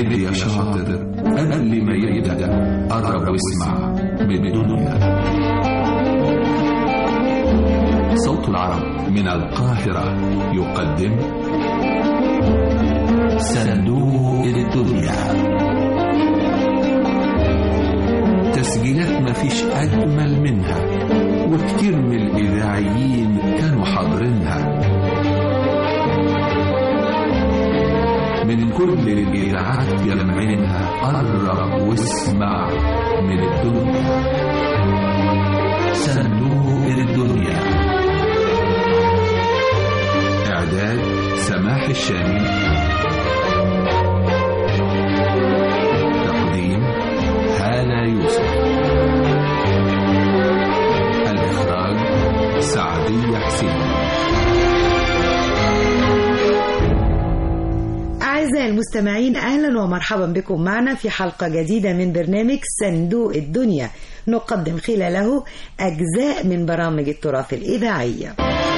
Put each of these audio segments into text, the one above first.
مد يا شاطر قبل ما يبدأ قرب واسمع من الدنيا صوت العرب من القاهرة يقدم صندوق الدنيا تسجيلات مفيش أجمل منها وكتير من الإذاعيين كانوا حاضرينها من كل الإذاعات يلمعينها قرب واسمع من الدنيا صندوق الدنيا إعداد سماح الشامي تقديم هالة يوسف الإخراج سعدية حسين أعزائي المستمعين أهلا ومرحبا بكم معنا في حلقة جديدة من برنامج صندوق الدنيا نقدم خلاله أجزاء من برامج التراث الإذاعية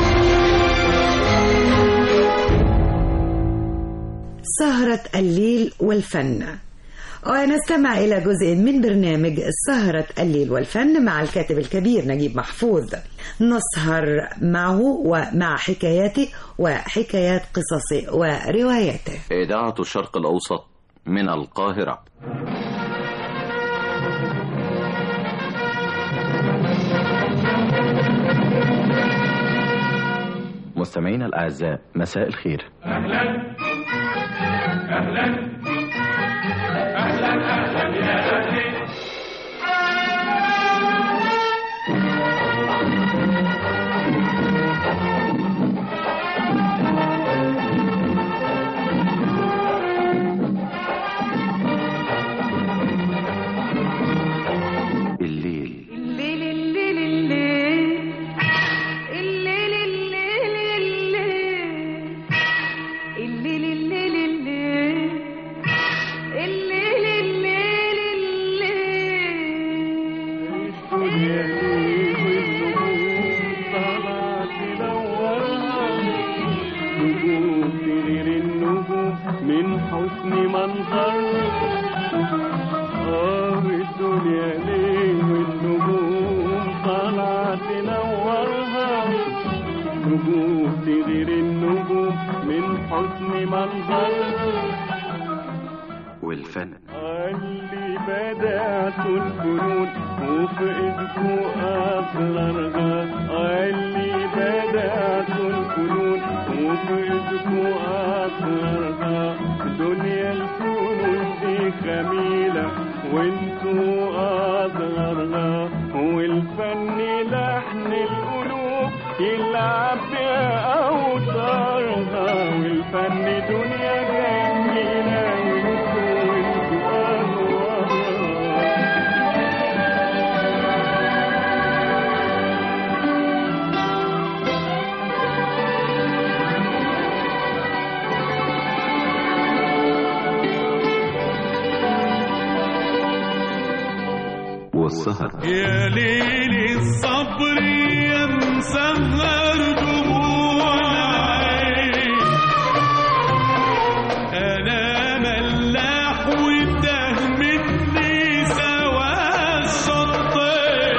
سهرة الليل والفن ونستمع إلى جزء من برنامج سهرة الليل والفن مع الكاتب الكبير نجيب محفوظ نسهر معه ومع حكاياته وحكايات قصصه ورواياته إذاعة الشرق الأوسط من القاهرة مستمعينا الأعزاء مساء الخير أهلا أهلا أهلا أهلا يا أهلي الليل الليل الليل الليل الليل الليل الليل الليل الليل الليل الليل الليل من حسن منظر آه الدنيا ليه والنجوم طالعة تنورها نجوم تغير النجوم من حسن منظر والفن اللي بدأت الفنون وفي إيدكو أسرارها اللي بدأت الفنون وفي إيدكو أسرارها دنيا الفنون دي جميلة وانتو أصغرها والفن لحن القلوب يلعب بأوتارها والفن دنيا جميلة وانتو وانتو أصغرها والسهر يا ليل الصبر يا مسهر دموع العين انا ملاح واتهمتني سوا الشطين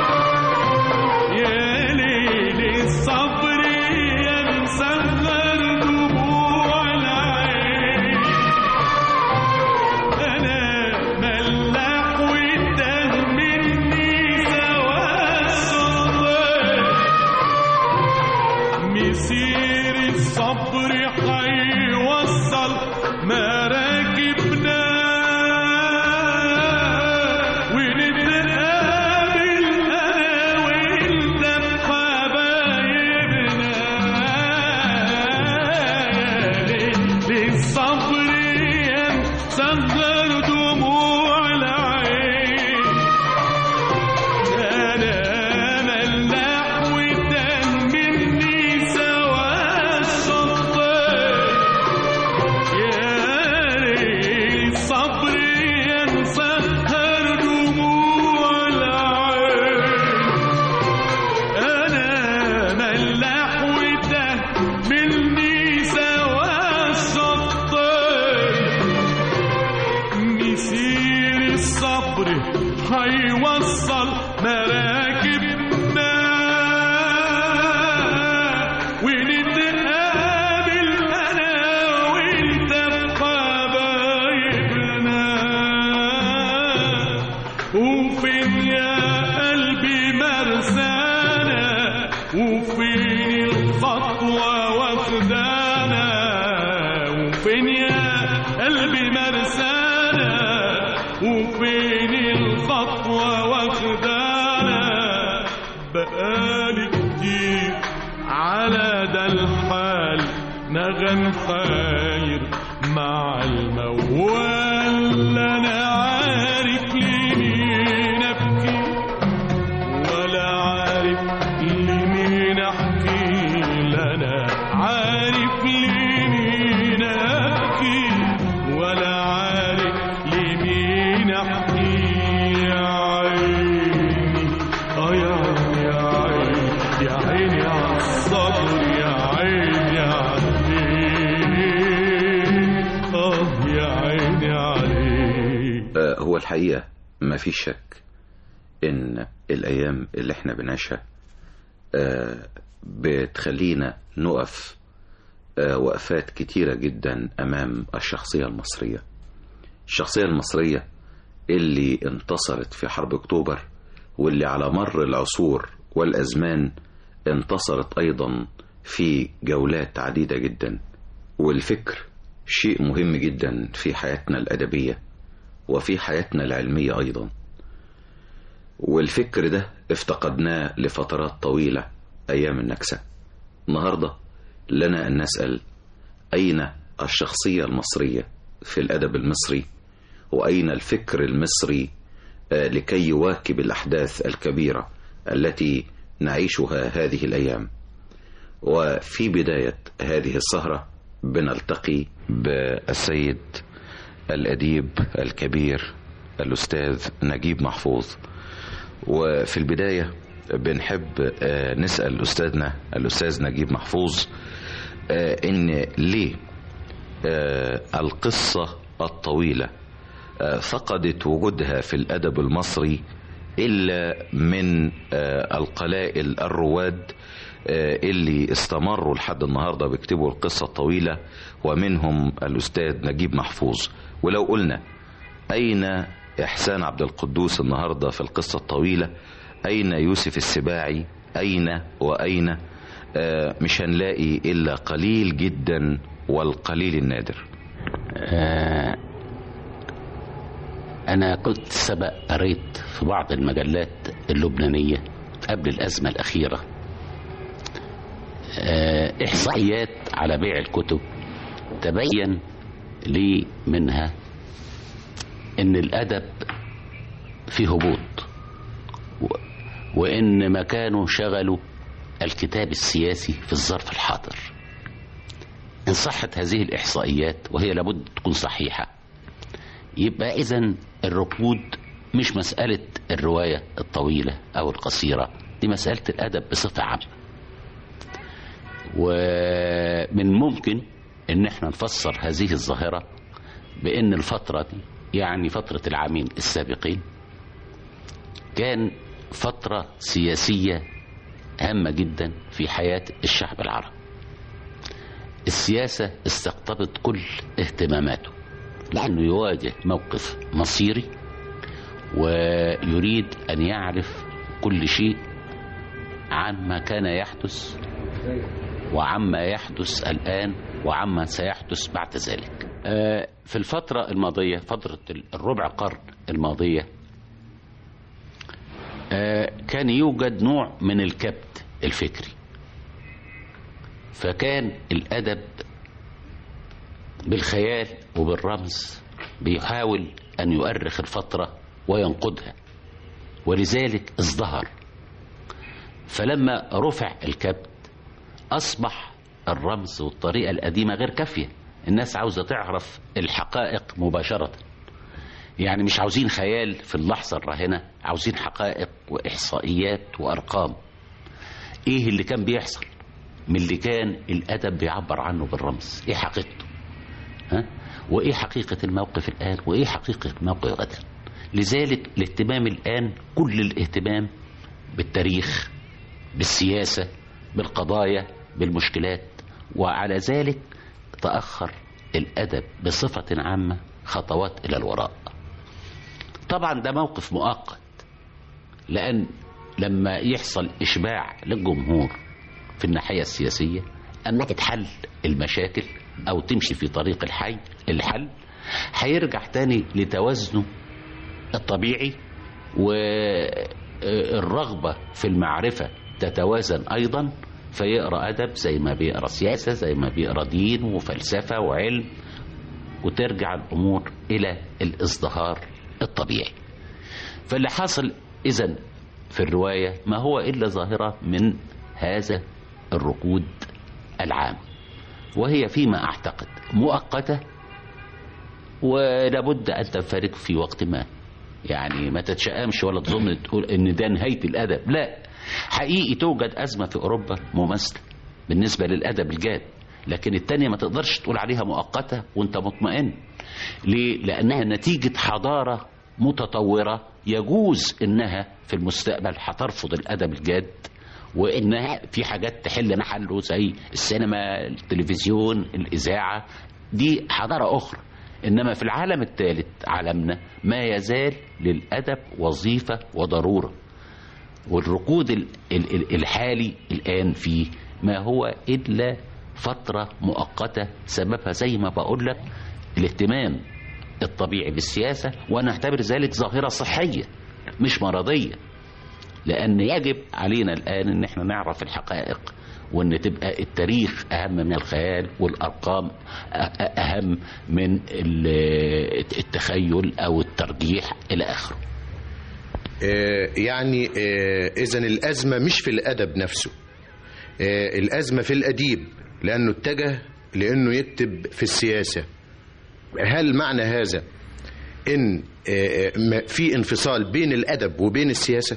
يا ليل الصبر يا مسهر دموع العين أنا ملاح واتهمني سوا الشطين نوصل مراكبنا ونتقابل انا وانت بحبايبنا وفين يا قلبي مرسانا وفين الخطوة واخدانا وفين يا قلبي مرسانا وفين الخطوة واخدانا بقالي كتير على ده الحال نغم خير مع الموال انا عارف لمين ابكي ولا عارف لمين احكي لا انا عارف لمين ابكي ولا عارف لمين احكي يا عيني اه يا عيني يا عيني يا عيني على الصبر يا عيني عليك اه يا عيني عليك آه، هو الحقيقة ما في شك إن الأيام اللي إحنا بنعيشها آه، بتخلينا نقف آه، وقفات كتيرة جدا أمام الشخصية المصرية الشخصية المصرية اللي انتصرت في حرب أكتوبر واللي على مر العصور والأزمان انتصرت أيضا في جولات عديدة جدا والفكر شيء مهم جدا في حياتنا الأدبية وفي حياتنا العلمية أيضا والفكر ده افتقدناه لفترات طويلة أيام النكسة النهاردة لنا أن نسأل أين الشخصية المصرية في الأدب المصري وأين الفكر المصري آه، لكي يواكب الأحداث الكبيرة التي نعيشها هذه الأيام وفي بداية هذه السهرة بنلتقي بالسيد الأديب الكبير الأستاذ نجيب محفوظ وفي البداية بنحب آه، نسأل أستاذنا الأستاذ نجيب محفوظ آه، إن ليه آه، القصة الطويلة آه، فقدت وجودها في الأدب المصري إلا من آه، القلائل الرواد آه، اللي استمروا لحد النهاردة بيكتبوا القصة الطويلة ومنهم الأستاذ نجيب محفوظ ولو قلنا أين إحسان عبد القدوس النهاردة في القصة الطويلة أين يوسف السباعي أين وأين آه، مش هنلاقي إلا قليل جدا والقليل النادر آه، أنا كنت سبق قريت في بعض المجلات اللبنانية قبل الأزمة الأخيرة آه، إحصائيات على بيع الكتب تبين لي منها إن الأدب في هبوط و- وإن مكانه شغله الكتاب السياسي في الظرف الحاضر إن صحت هذه الإحصائيات وهي لابد تكون صحيحة يبقى إذا الركود مش مسألة الرواية الطويلة أو القصيرة دي مسألة الأدب بصفة عامة ومن ممكن إن احنا نفسر هذه الظاهرة بأن الفترة دي يعني فترة العامين السابقين كان فترة سياسية هامة جدا في حياة الشعب العربي السياسة استقطبت كل اهتماماته لأنه يواجه موقف مصيري ويريد أن يعرف كل شيء عما كان يحدث وعما يحدث الآن وعما سيحدث بعد ذلك آه، في الفترة الماضية فترة الربع قرن الماضية آه، كان يوجد نوع من الكبت الفكري فكان الأدب بالخيال وبالرمز بيحاول أن يؤرخ الفترة وينقضها ولذلك ازدهر فلما رفع الكبت أصبح الرمز والطريقة القديمة غير كافية الناس عاوزة تعرف الحقائق مباشرة يعني مش عاوزين خيال في اللحظة الراهنة عاوزين حقائق وإحصائيات وأرقام إيه اللي كان بيحصل من اللي كان الأدب بيعبر عنه بالرمز إيه حقيقته ها؟ وإيه حقيقة الموقف الآن وإيه حقيقة الموقف غدا لذلك الاهتمام الآن كل الاهتمام بالتاريخ بالسياسة بالقضايا بالمشكلات وعلى ذلك تأخر الأدب بصفة عامة خطوات إلى الوراء طبعا ده موقف مؤقت لأن لما يحصل إشباع للجمهور في الناحية السياسية أن تتحل المشاكل أو تمشي في طريق الحي الحل هيرجع تاني لتوازنه الطبيعي والرغبة في المعرفة تتوازن أيضا فيقرأ أدب زي ما بيقرأ سياسة زي ما بيقرأ دين وفلسفة وعلم وترجع الأمور إلى الازدهار الطبيعي فاللي حصل إذا في الرواية ما هو إلا ظاهرة من هذا الركود العام وهي فيما أعتقد مؤقتة ولابد أن تنفرج في وقت ما يعني ما تتشائمش ولا تظن تقول ان ده نهايه الادب لا حقيقي توجد ازمه في اوروبا مماثله بالنسبه للادب الجاد لكن التانية ما تقدرش تقول عليها مؤقتة وانت مطمئن ليه؟ لأنها نتيجة حضارة متطورة يجوز إنها في المستقبل هترفض الأدب الجاد وإنها في حاجات تحل محله زي السينما التلفزيون الإذاعة دي حضارة أخرى إنما في العالم الثالث عالمنا ما يزال للأدب وظيفة وضرورة والركود ال- ال- ال- الحالي الآن فيه ما هو إلا فترة مؤقتة سببها زي ما بقول لك الاهتمام الطبيعي بالسياسة وأنا أعتبر ذلك ظاهرة صحية مش مرضية لأن يجب علينا الآن إن احنا نعرف الحقائق وإن تبقى التاريخ أهم من الخيال والأرقام أ- أ- أهم من ال- التخيل أو الترجيح إلى آخره آه، يعني إذا الأزمة مش في الأدب نفسه آه، الأزمة في الأديب لأنه اتجه لأنه يكتب في السياسة هل معنى هذا إن آه، ما- في انفصال بين الأدب وبين السياسة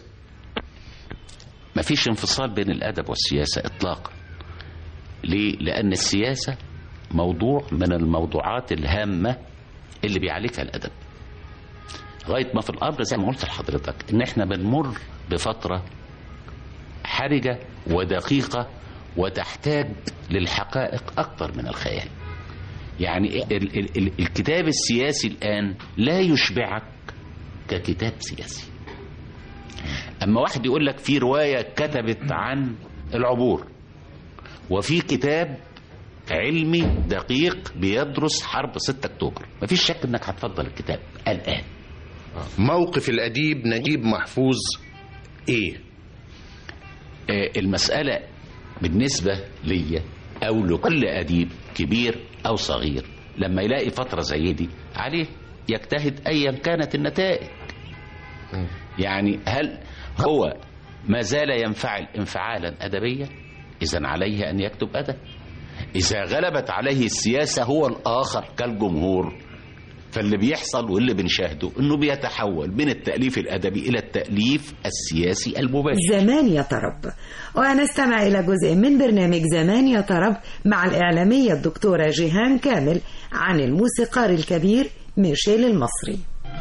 مفيش انفصال بين الأدب والسياسة إطلاقا ليه؟ لأن السياسة موضوع من الموضوعات الهامة اللي بيعالجها الأدب لغاية ما في الأمر زي ما قلت لحضرتك إن إحنا بنمر بفترة حرجة ودقيقة وتحتاج للحقائق أكثر من الخيال يعني ال ال ال الكتاب السياسي الآن لا يشبعك ككتاب سياسي اما واحد يقول لك في روايه كتبت عن العبور وفي كتاب علمي دقيق بيدرس حرب 6 اكتوبر مفيش شك انك هتفضل الكتاب الان موقف الأديب نجيب محفوظ إيه آه، المساله بالنسبه ليا او لكل اديب كبير او صغير لما يلاقي فتره زي دي عليه يجتهد ايا كانت النتائج يعني هل هو ما زال ينفعل انفعالا ادبيا اذا عليه ان يكتب ادب اذا غلبت عليه السياسه هو الاخر كالجمهور فاللي بيحصل واللي بنشاهده انه بيتحول من التاليف الادبي الى التاليف السياسي المباشر زمان يا طرب ونستمع إلى جزء من برنامج زمان يا طرب مع الإعلامية الدكتورة جيهان كامل عن الموسيقار الكبير ميشيل المصري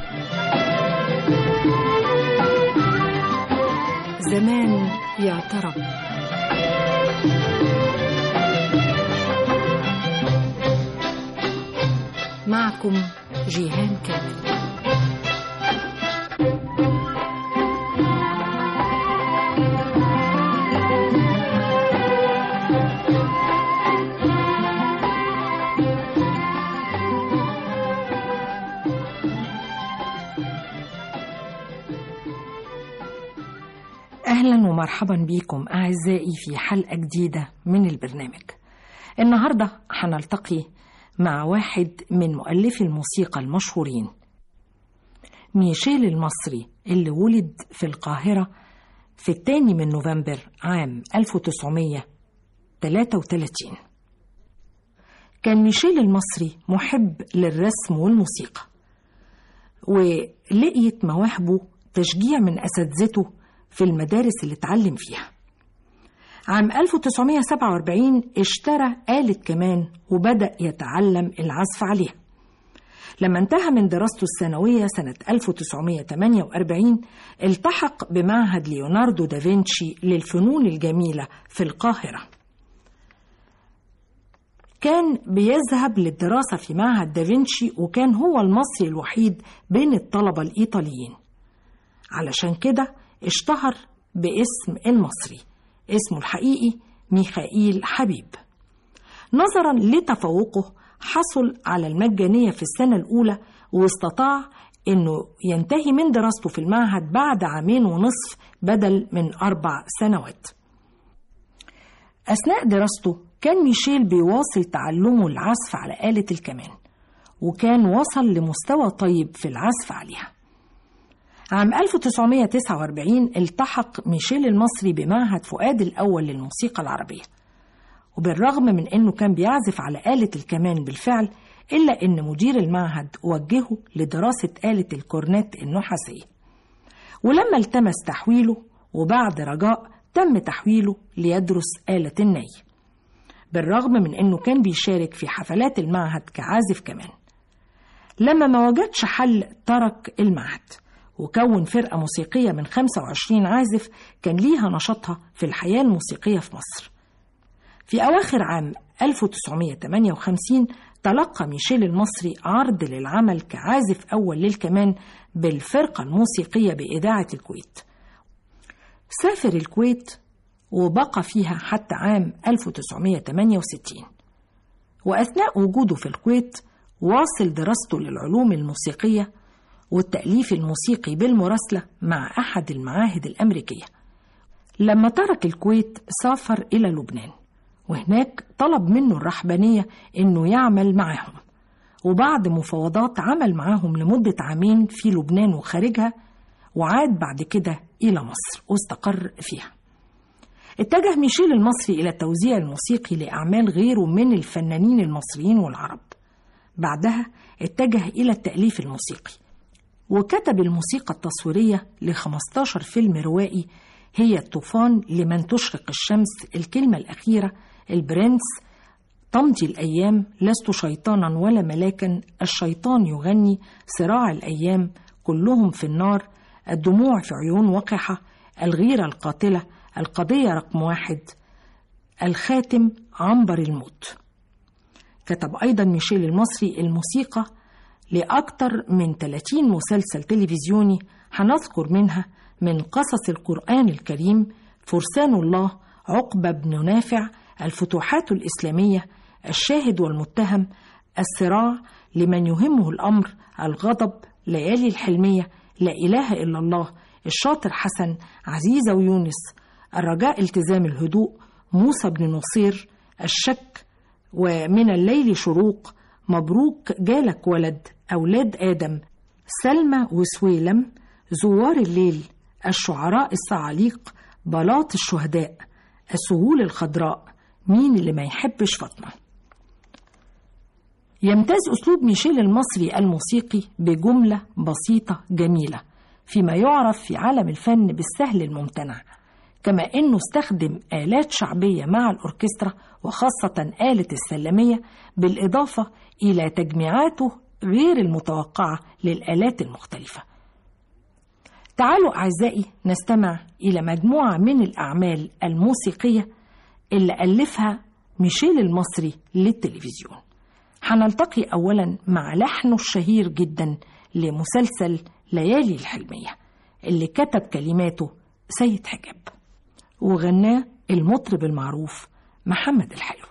زمان يا طرب معكم جيهان كامل أهلا ومرحبا بكم أعزائي في حلقة جديدة من البرنامج النهاردة هنلتقي مع واحد من مؤلفي الموسيقى المشهورين ميشيل المصري اللي ولد في القاهرة في الثاني من نوفمبر عام 1933 كان ميشيل المصري محب للرسم والموسيقى ولقيت مواهبه تشجيع من أساتذته في المدارس اللي اتعلم فيها عام 1947 اشترى آلة كمان وبدأ يتعلم العزف عليها لما انتهى من دراسته الثانوية سنة 1948 التحق بمعهد ليوناردو دافنشي للفنون الجميلة في القاهرة كان بيذهب للدراسة في معهد دافنشي وكان هو المصري الوحيد بين الطلبة الإيطاليين علشان كده اشتهر باسم المصري اسمه الحقيقي ميخائيل حبيب نظرا لتفوقه حصل على المجانية في السنة الأولى واستطاع أنه ينتهي من دراسته في المعهد بعد عامين ونصف بدل من أربع سنوات أثناء دراسته كان ميشيل بيواصل تعلمه العزف على آلة الكمان وكان وصل لمستوى طيب في العزف عليها عام 1949 التحق ميشيل المصري بمعهد فؤاد الأول للموسيقى العربية وبالرغم من أنه كان بيعزف على آلة الكمان بالفعل إلا أن مدير المعهد وجهه لدراسة آلة الكورنيت النحاسية ولما التمس تحويله وبعد رجاء تم تحويله ليدرس آلة الني بالرغم من أنه كان بيشارك في حفلات المعهد كعازف كمان لما ما وجدش حل ترك المعهد وكون فرقة موسيقية من 25 عازف كان ليها نشاطها في الحياة الموسيقية في مصر في أواخر عام 1958 تلقى ميشيل المصري عرض للعمل كعازف أول للكمان بالفرقة الموسيقية بإذاعة الكويت سافر الكويت وبقى فيها حتى عام 1968 وأثناء وجوده في الكويت واصل دراسته للعلوم الموسيقية والتأليف الموسيقي بالمراسلة مع أحد المعاهد الأمريكية لما ترك الكويت سافر إلى لبنان وهناك طلب منه الرحبانية إنه يعمل معاهم وبعد مفاوضات عمل معاهم لمدة عامين في لبنان وخارجها وعاد بعد كده إلى مصر واستقر فيها اتجه ميشيل المصري إلى التوزيع الموسيقي لأعمال غيره من الفنانين المصريين والعرب بعدها اتجه إلى التأليف الموسيقي وكتب الموسيقى التصويرية ل 15 فيلم روائي هي الطوفان لمن تشرق الشمس الكلمة الأخيرة البرنس تمضي الأيام لست شيطانا ولا ملاكا الشيطان يغني صراع الأيام كلهم في النار الدموع في عيون وقحة الغيرة القاتلة القضية رقم واحد الخاتم عنبر الموت كتب أيضا ميشيل المصري الموسيقى لأكثر من 30 مسلسل تلفزيوني هنذكر منها من قصص القرآن الكريم فرسان الله عقبة بن نافع الفتوحات الإسلامية الشاهد والمتهم الصراع لمن يهمه الأمر الغضب ليالي الحلمية لا إله إلا الله الشاطر حسن عزيزة ويونس الرجاء التزام الهدوء موسى بن نصير الشك ومن الليل شروق مبروك جالك ولد أولاد آدم سلمى وسويلم زوار الليل الشعراء الصعاليق بلاط الشهداء السهول الخضراء مين اللي ما يحبش فاطمة يمتاز أسلوب ميشيل المصري الموسيقي بجملة بسيطة جميلة فيما يعرف في عالم الفن بالسهل الممتنع كما أنه استخدم آلات شعبية مع الأوركسترا وخاصة آلة السلمية بالإضافة إلى تجميعاته غير المتوقعة للآلات المختلفة تعالوا أعزائي نستمع إلى مجموعة من الأعمال الموسيقية اللي ألفها ميشيل المصري للتلفزيون هنلتقي أولا مع لحنه الشهير جدا لمسلسل ليالي الحلمية اللي كتب كلماته سيد حجاب وغناه المطرب المعروف محمد الحلو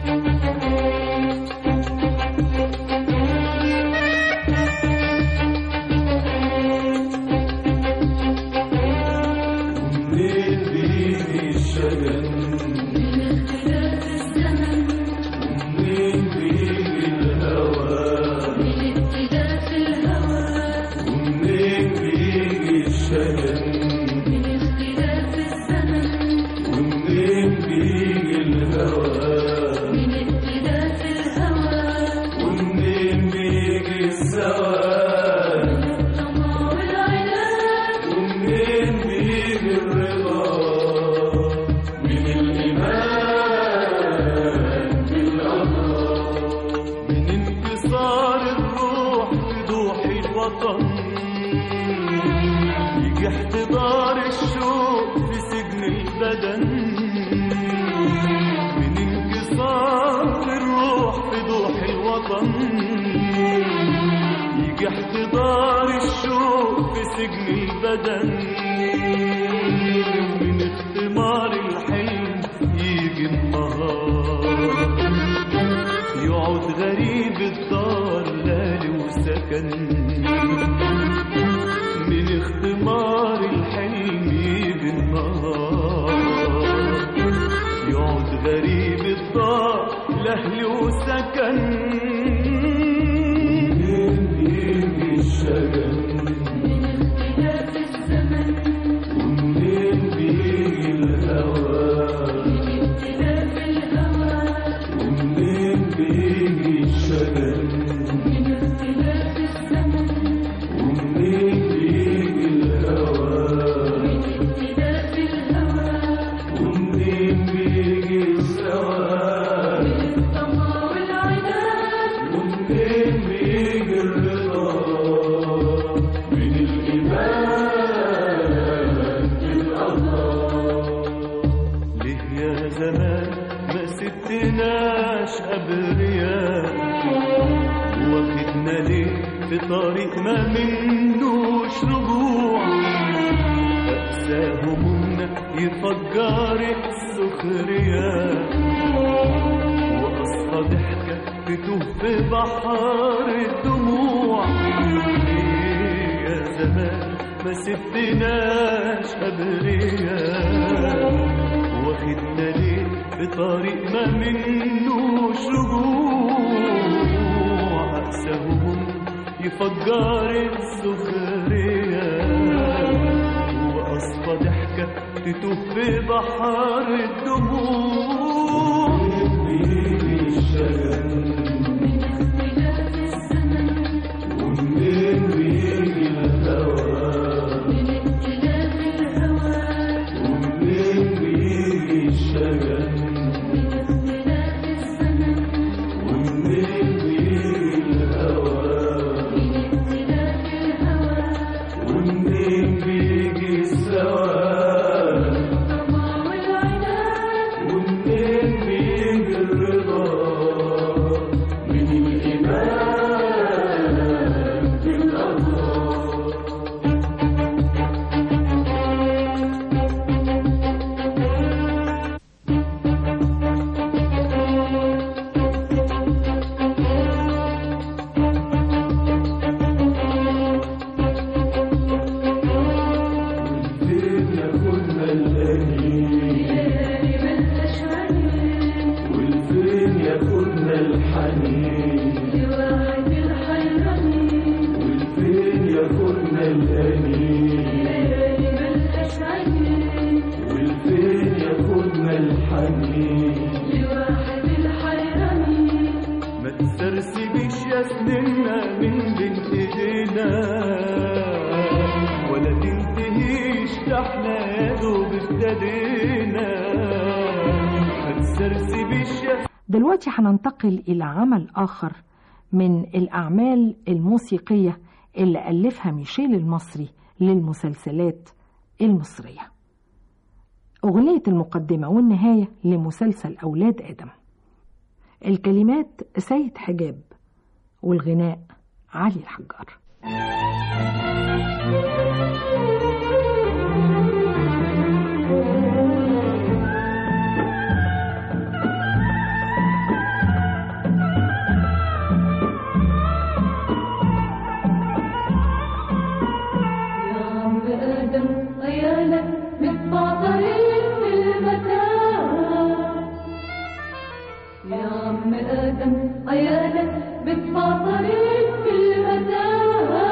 Thank you. الوطن يجي احتضار الشوق في سجن البدن من انكسار الروح في ضوح الوطن يجي احتضار الشوق في سجن البدن من اختمار الحلم يجي النهار يقعد غريب الدار لالي وسكن من اختمار الحلم يجي النهار يقعد غريب الدار لأهل وسكن يجي الشجن ومنين بيجي الهوى ومنين بيجي الشجن ومنين بيجي الهوى ومنين بيجي السواد ومنين بيجي الرضا من الإيمان بالله ليه يا زمان ما سبتناش أبرياء واخدنا ليه في طريق ما منوش رجوع أقسى همومنا يفجر السخرية وأصفى ضحكة تتوه في بحر الدموع ليه يا زمان ما سبتناش أبرياء واخدنا ليه بطريق ما منوش رجوع أقسى هموم يفجر السخرية وأصفى ضحكة تتوه في بحر الدموع بيجي الشجن ومنين بيجي الهوى ومنين بيجي الشجن ومنين بيجي الهوى ومنين بيجي السواد ومنين بيجي الرضا من الإيمان بالله والفين ياخدنا الأنين والفين ياخدنا الحنين والفين ياخدنا الأنين والفين ياخدنا الحنين ما تسرسبيش يا سننا من بين ايدينا ولا تنتهيش ده احنا يا دوب ابتدينا ما تسرسبيش يا دلوقتي هننتقل إلى عمل آخر من الأعمال الموسيقية اللي ألفها ميشيل المصري للمسلسلات المصرية أغنية المقدمة والنهاية لمسلسل أولاد آدم الكلمات سيد حجاب والغناء علي الحجار يا عم آدم عيالك متبعترين في المتاهة يا عم آدم عيالك متبعترين في المتاهة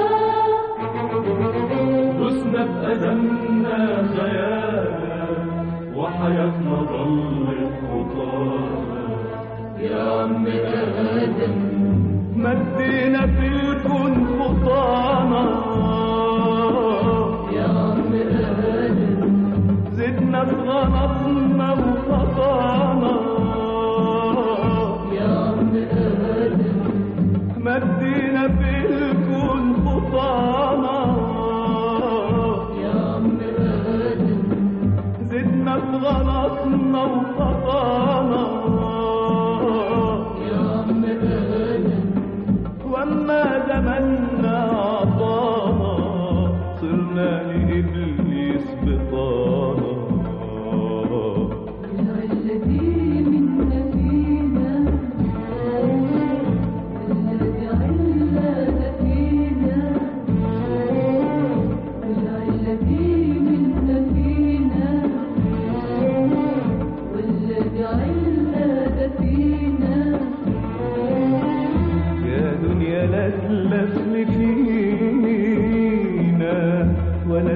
دوسنا بقدمنا خيال وحياتنا ضلت خطاها يا عم آدم مدينا في الكون خطانا يا عم آدم زدنا في غلطنا وخطانا يا عم آدم مدينا في الكون خطانا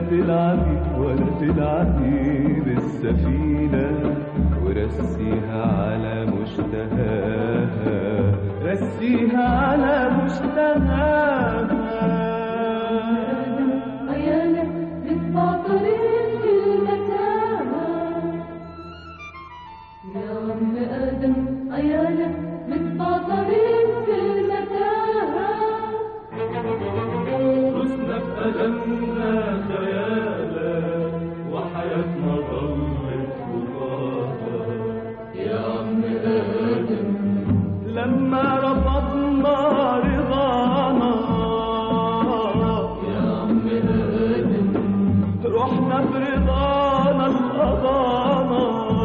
تلعبي ولا تلعبي بالسفينة ورسيها على مشتهاها رسيها على مشتهاها عيالك تتبع طريق المتاهة يا عم آدم عيالك تتبع طريق المتاهة رسنا بألمنا خيالا وحياتنا ضلت فضاها يا عم آدم لما رفضنا رضانا يا عم آدم رحنا برضانا الأضانا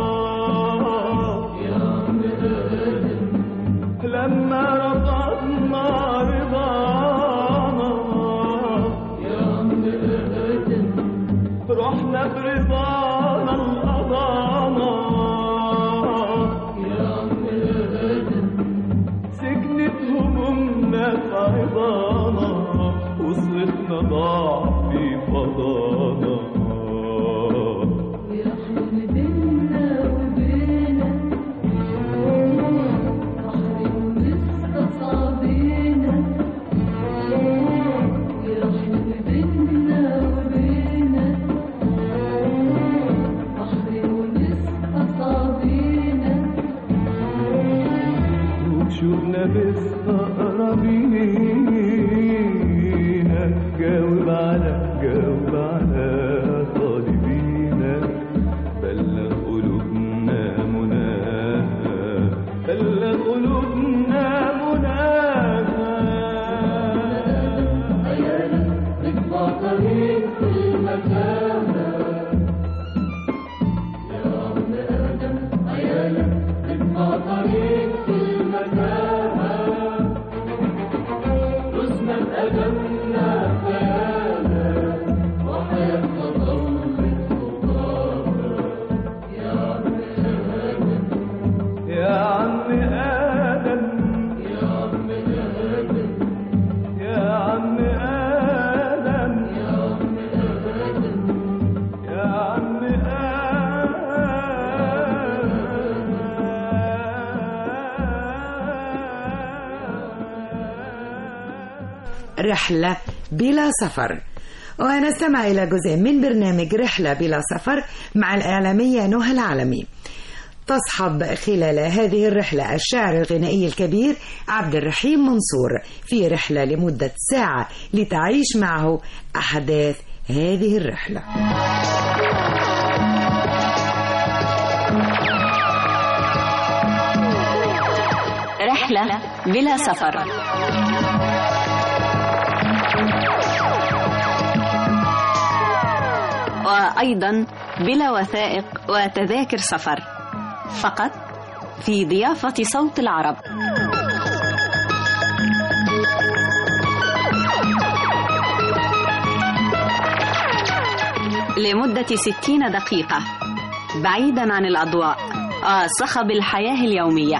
يا عم آدم لما رفضنا رضانا يا عم آدم رحنا برضانا الأضانا يا عم آدم سكنت همومنا في عظانا وصلتنا ضاع في فضانا يا حلم بينا وبينك بحر مستصعبينا يا حلم بينا وبينك بحر مستصعبينا وشوفنا مستقربينا جاوب على جاوب على طالبينا بلغ قلوبنا مناها بلغ قلوبنا مناها عيالك تتبع طريق المتاهة يا عم آدم عيالك تتبع طريق المتاهة رسنا بأدمنا خيالا وحياتنا ضلت خطاها يا عم آدم يا عم آدم يا عم آدم يا عم آدم يا عم رحلة بلا سفر ونستمع إلى جزء من برنامج رحلة بلا سفر مع الإعلامية نهى العالمي تصحب خلال هذه الرحلة الشاعر الغنائي الكبير عبد الرحيم منصور في رحلة لمدة ساعة لتعيش معه أحداث هذه الرحلة رحلة بلا سفر وأيضا بلا وثائق وتذاكر سفر فقط في ضيافة صوت العرب لمدة ستين دقيقة بعيدا عن الأضواء وصخب الحياة اليومية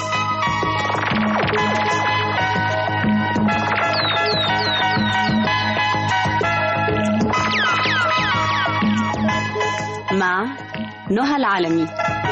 مع نهى العالمي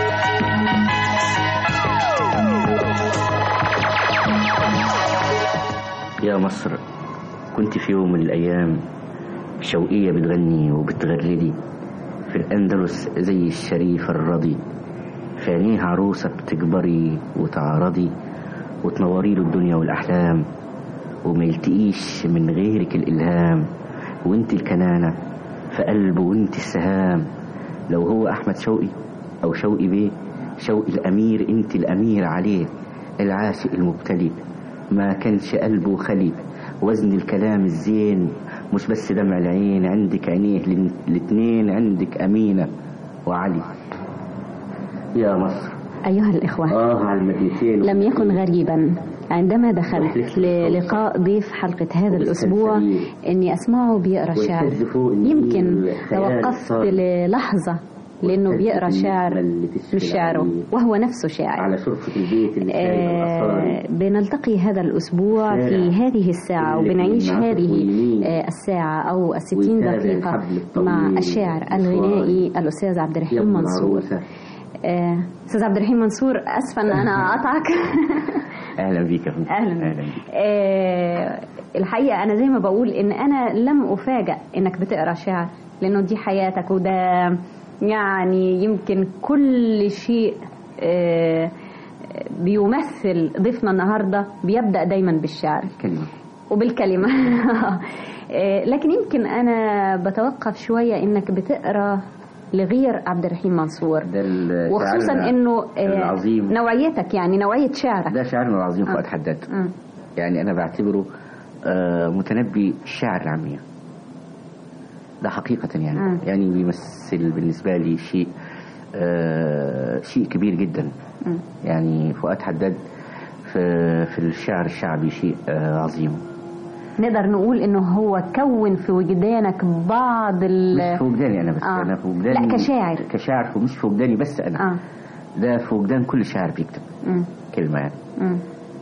يا مصر كنت في يوم من الأيام شوقية بتغني وبتغردي في الأندلس زي الشريف الرضي في عينيها عروسة بتكبري وتعرضي وتنوري له الدنيا والأحلام وما يلتقيش من غيرك الإلهام وانت الكنانة في قلبه وانت السهام لو هو أحمد شوقي أو شوقي بيه شوقي الأمير انت الأمير عليه العاشق المبتلي ما كانش قلبه خلي وزن الكلام الزين مش بس دمع العين عندك عينيه الاتنين عندك أمينة وعلي يا مصر أيها الإخوة آه على المدينتين لم يكن غريبا عندما دخلت للقاء ضيف حلقة هذا الأسبوع أني أسمعه بيقرأ شعر يمكن توقفت للحظة لأنه بيقرأ شعر مش شعره وهو نفسه شاعر على شرفة البيت اللي شايل آه، الأسرار بنلتقي هذا الأسبوع في شارع. هذه الساعة اللي وبنعيش بين هذه العاطف آه، الساعة أو الستين ويتابع دقيقة الحبل الطويل مع الشاعر الغنائي الأستاذ عبد الرحيم يلا منصور عروسة. آه، أستاذ عبد الرحيم منصور أسفة أن أنا أقطعك أهلا بيك يا فندم. أهلا أهلا بيك آه، الحقيقة أنا زي ما بقول إن أنا لم أفاجأ إنك بتقرأ شعر لأنه دي حياتك وده يعني يمكن كل شيء آه، بيمثل ضيفنا النهاردة بيبدأ دايما بالشعر كلمة وبالكلمة آه، لكن يمكن أنا بتوقف شوية إنك بتقرأ لغير عبد الرحيم منصور ده ال- وخصوصا شاعرنا إنه آه، العظيم نوعيتك يعني نوعية شعرك ده شاعرنا العظيم فؤاد حداد مم. يعني أنا بعتبره آه، متنبي الشعر العامية ده حقيقة يعني مم. يعني بيمثل بالنسبة لي شيء آه، شيء كبير جدا مم. يعني فؤاد حداد في في الشعر الشعبي شيء آه، عظيم نقدر نقول انه هو كون في وجدانك بعض ال مش في وجداني انا بس آه. انا في وجداني لا كشاعر كشاعر ومش في وجداني بس انا اه ده في وجدان كل شاعر بيكتب مم. كلمة يعني مم.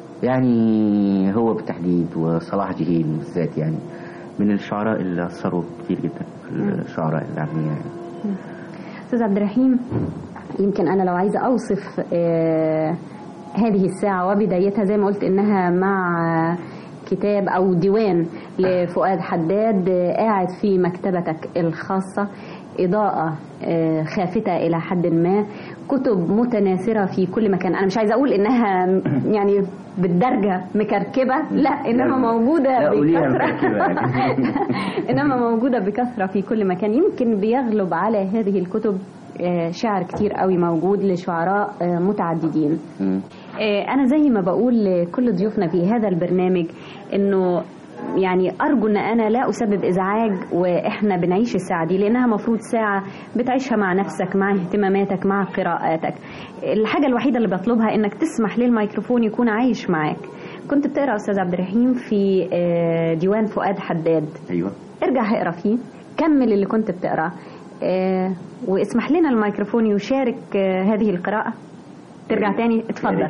يعني هو بالتحديد وصلاح جهين بالذات يعني من الشعراء اللي أثروا كتير جدا في الشعراء العامية يعني استاذ عبد الرحيم يمكن انا لو عايزه اوصف آه هذه الساعه وبدايتها زي ما قلت انها مع كتاب او ديوان لفؤاد حداد آه، قاعد في مكتبتك الخاصه إضاءة آه، خافتة إلى حد ما كتب متناثرة في كل مكان أنا مش عايزة أقول إنها يعني بالدرجة مكركبة لا إنما لا. موجودة لا، قوليها بكثرة مكركبة يعني. إنما موجودة بكثرة في كل مكان يمكن بيغلب على هذه الكتب آه، شعر كتير قوي موجود لشعراء آه، متعددين مم. آه، أنا زي ما بقول لكل ضيوفنا في هذا البرنامج إنه يعني أرجو إن أنا لا أسبب إزعاج وإحنا بنعيش الساعة دي لأنها مفروض ساعة بتعيشها مع نفسك مع اهتماماتك مع قراءاتك الحاجة الوحيدة اللي بطلبها إنك تسمح للميكروفون يكون عايش معاك كنت بتقرأ أستاذ عبد الرحيم في آه، ديوان فؤاد حداد أيوة ارجع اقرا فيه كمل اللي كنت بتقراه آه واسمح لنا الميكروفون يشارك آه هذه القراءة ترجع تاني اتفضل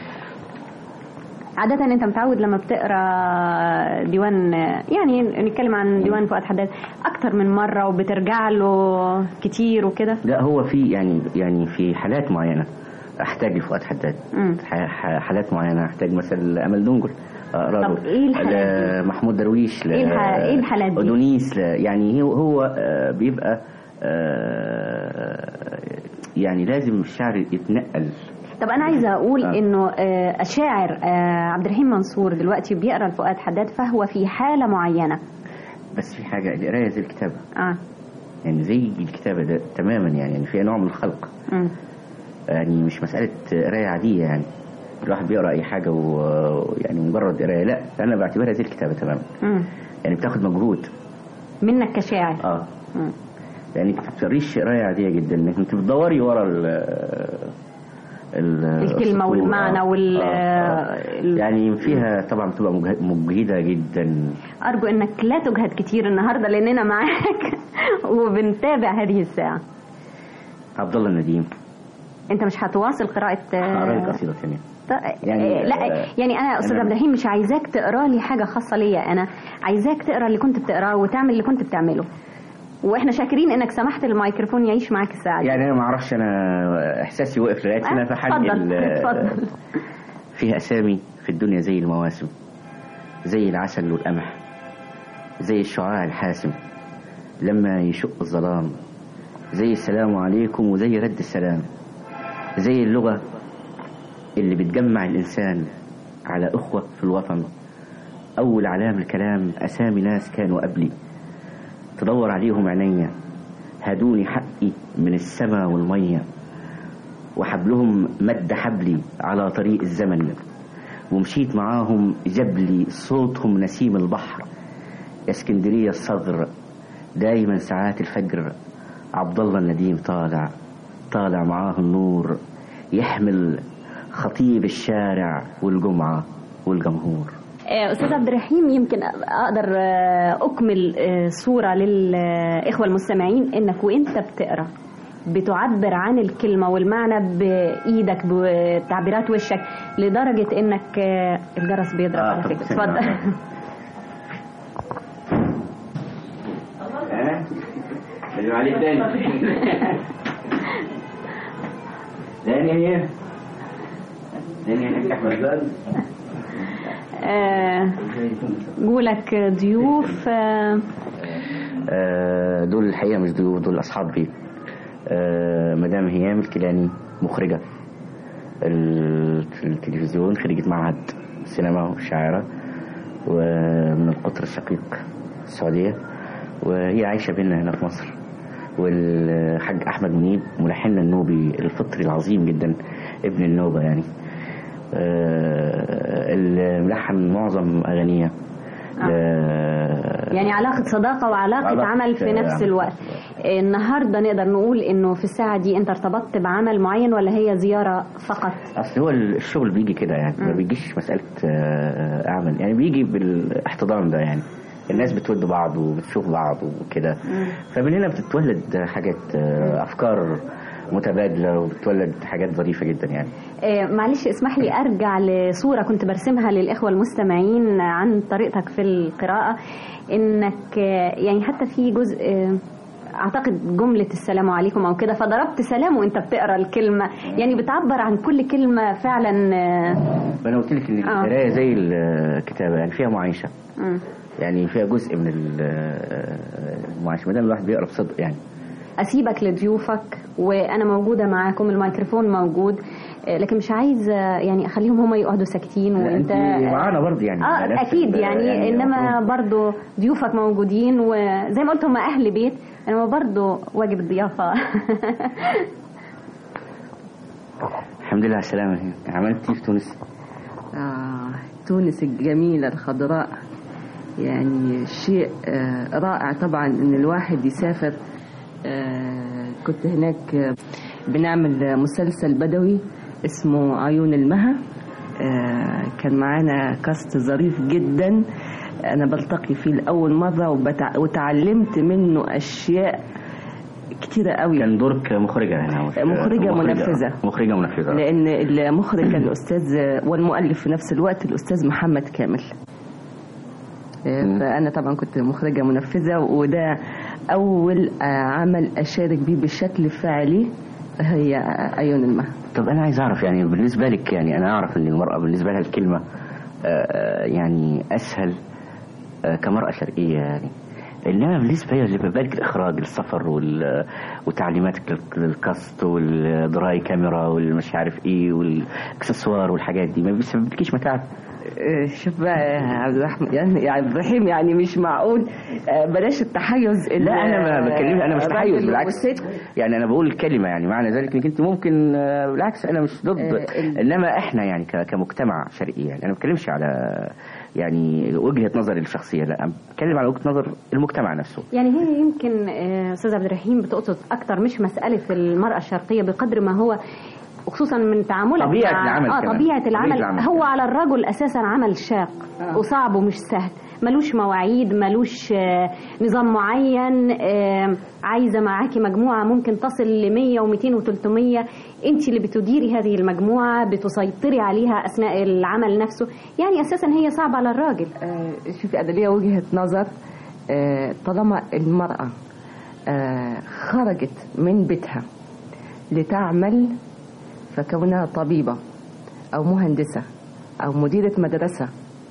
عادة انت متعود لما بتقرا ديوان آه، يعني نتكلم عن ديوان فؤاد حداد اكتر من مرة وبترجع له كتير وكده لا هو في يعني يعني في حالات معينة أحتاج لفؤاد حداد مم. ح- ح- حالات معينة أحتاج مثلا أمل دنجل أقرأ طب له. إيه الحالات ل- محمود درويش ل- إيه الح- إيه الحالات دي؟ أدونيس ل- يعني هو هو آه، بيبقى آه، يعني لازم الشعر يتنقل طب انا عايزه اقول آه. انه آه، الشاعر آه، عبد الرحيم منصور دلوقتي بيقرا لفؤاد حداد فهو في حالة معينة بس في حاجة القراية زي الكتابة اه يعني زي الكتابة ده تماما يعني, يعني فيها نوع من الخلق مم. يعني مش مسألة قراية عادية يعني الواحد بيقرأ أي حاجة ويعني مجرد قراية لا أنا بعتبرها زي الكتابة تماما مم. يعني بتاخد مجهود منك كشاعر اه مم. يعني انت ما بتقريش قراية عادية جدا انك انت بتدوري ورا ال ال- الكلمة السطور. والمعنى آه. وال آه. آه. يعني فيها طبعا بتبقى مجه- مجهدة جدا أرجو أنك لا تجهد كتير النهاردة لأننا معاك وبنتابع هذه الساعة عبد الله النديم أنت مش هتواصل قراءة هقرا لك قصيدة ثانية ط- يعني- آه، لا آه، يعني أنا أستاذ أنا- عبد الرحيم مش عايزاك تقرا لي حاجة خاصة ليا أنا عايزاك تقرا اللي كنت بتقراه وتعمل اللي كنت بتعمله واحنا شاكرين انك سمحت الميكروفون يعيش معاك الساعه دي يعني انا ما اعرفش انا احساسي وقف لغايه هنا آه، فحنقل اتفضل اتفضل فيها اسامي في الدنيا زي المواسم زي العسل والقمح زي الشعاع الحاسم لما يشق الظلام زي السلام عليكم وزي رد السلام زي اللغة اللي بتجمع الإنسان على أخوة في الوطن أول علام الكلام أسامي ناس كانوا قبلي تدور عليهم عينيا هدوني حقي من السما والمية وحبلهم مد حبلي على طريق الزمن ومشيت معاهم جبلي صوتهم نسيم البحر يا اسكندرية الصغر دايما ساعات الفجر عبد الله النديم طالع طالع معاه النور يحمل خطيب الشارع والجمعة والجمهور آه، استاذ عبد الرحيم يمكن اقدر آه، اكمل آه، صوره للاخوه المستمعين انك وانت بتقرا بتعبر عن الكلمة والمعنى بإيدك بتعبيرات وشك لدرجة إنك آه، الجرس بيضرب آه، على طب فكرة ثانية اتفضل واحدة. اللي عليه تاني تاني هي تاني هناك احمد زاد آه، جولك ضيوف آه، آه، دول الحقيقة مش ضيوف دول أصحاب بيت آه، مدام هيام الكيلاني مخرجة ال- التلفزيون خريجة معهد سينما وشاعرة ومن القطر الشقيق السعودية وهي عايشة بينا هنا في مصر والحاج أحمد منيب ملحننا النوبي الفطري العظيم جدا ابن النوبة يعني آه، اللي ملحن معظم أغانيه ل- يعني علاقة صداقة وعلاقة علاقة عمل في نفس عمل. الوقت النهاردة نقدر نقول إنه في الساعة دي أنت ارتبطت بعمل معين ولا هي زيارة فقط اصل هو الشغل بيجي كده يعني ما بيجيش مساله آه، اعمل يعني بيجي بالاحتضان ده يعني الناس بتود بعض وبتشوف بعض وكده فمن هنا بتتولد حاجات آه، افكار متبادله وبتولد حاجات ظريفه جدا يعني آه، معلش اسمح لي ارجع لصوره كنت برسمها للاخوه المستمعين عن طريقتك في القراءه انك آه، يعني حتى في جزء آه، اعتقد جمله السلام عليكم او كده فضربت سلام وانت بتقرا الكلمه يعني بتعبر عن كل كلمه فعلا آه، فانا قلت لك ان آه. القرايه زي الكتابه يعني فيها معايشه مم. يعني فيها جزء من ال- المعايشه ما دام الواحد بيقرا بصدق يعني اسيبك لضيوفك وانا موجوده معاكم الميكروفون موجود آه، لكن مش عايز آه، يعني اخليهم هم يقعدوا ساكتين لا، وانت انت معانا برضه يعني اه نفس اكيد ال- يعني, يعني انما برضو ضيوفك موجودين وزي ما قلت هم اهل بيت انما برضو واجب الضيافه الحمد لله على السلامه عملت ايه في تونس آه، تونس الجميلة الخضراء يعني شيء آه، رائع طبعا ان الواحد يسافر آه، كنت هناك آه، بنعمل مسلسل بدوي اسمه عيون المها آه، كان معانا كاست ظريف جدا انا بلتقي فيه لاول مره وبتع... وتعلمت منه اشياء كتيره قوي كان دورك مخرجه هنا مش مخرجة منفذة. مخرجه منفذه لان المخرج كان الاستاذ والمؤلف في نفس الوقت الاستاذ محمد كامل فانا طبعا كنت مخرجه منفذه وده اول آه، عمل اشارك بيه بشكل فعلي هي عيون المها طب انا عايز اعرف يعني بالنسبه لك يعني انا اعرف ان المراه بالنسبه لها الكلمه آه، يعني اسهل آه، كمراه شرقيه يعني انما بالنسبه لي اللي بالك الاخراج السفر وال- وتعليماتك لل- للكاست والدراي كاميرا والمش عارف ايه والاكسسوار والحاجات دي ما بيسببلكيش متاعب آه، شوف بقى يا عبد الرحمن يعني يا عبد الرحيم يعني مش معقول آه، بلاش التحيز لا انا ما بكلمك انا مش تحيز الراجل بالعكس والست. يعني انا بقول الكلمه يعني معنى ذلك انك انت ممكن آه، بالعكس انا مش ضد آه، ال- انما احنا يعني ك- كمجتمع شرقي يعني انا ما بتكلمش على يعني وجهه نظري الشخصيه لا انا بتكلم على وجهه نظر المجتمع نفسه يعني هي يمكن آه، استاذ عبد الرحيم بتقصد اكتر مش مساله المراه الشرقيه بقدر ما هو وخصوصا من تعاملك طبيعة مع العمل اه كمان. طبيعه طبيعة العمل العمل هو كمان. على الرجل اساسا عمل شاق وصعب ومش سهل ملوش مواعيد ملوش آه، نظام معين آه، عايزه معاكي مجموعه ممكن تصل ل 100 و200 و300 انت اللي بتديري هذه المجموعه بتسيطري عليها اثناء العمل نفسه يعني اساسا هي صعبه على الراجل آه، شوفي انا ليا وجهه نظر آه، طالما المراه آه، خرجت من بيتها لتعمل فكونها طبيبه او مهندسه او مديره مدرسه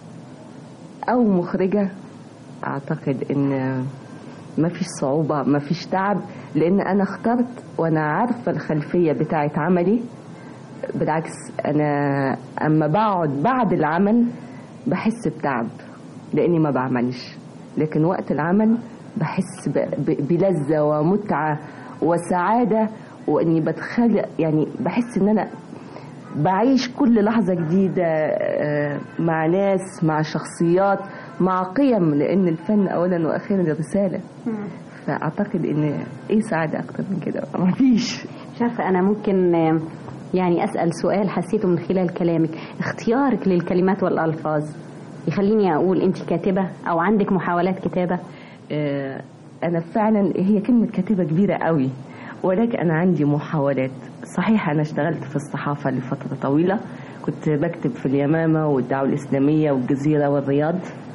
او مخرجه اعتقد ان ما فيش صعوبه ما فيش تعب لان انا اخترت وانا عارفه الخلفيه بتاعه عملي بالعكس انا اما بقعد بعد العمل بحس بتعب لاني ما بعملش لكن وقت العمل بحس ب- ب- بلذة ومتعة وسعادة واني بتخلق يعني بحس ان انا بعيش كل لحظة جديدة آه، مع ناس مع شخصيات مع قيم لان الفن اولا واخيرا رسالة فاعتقد ان ايه سعادة اكتر من كده مفيش مش عارفة أنا ممكن آه، يعني أسأل سؤال حسيته من خلال كلامك اختيارك للكلمات والألفاظ يخليني أقول أنت كاتبة أو عندك محاولات كتابة آه، انا فعلا هي كلمه كاتبه كبيره قوي ولكن أنا عندي محاولات صحيح أنا اشتغلت في الصحافة لفترة طويلة كنت بكتب في اليمامة والدعوة الإسلامية والجزيرة والرياض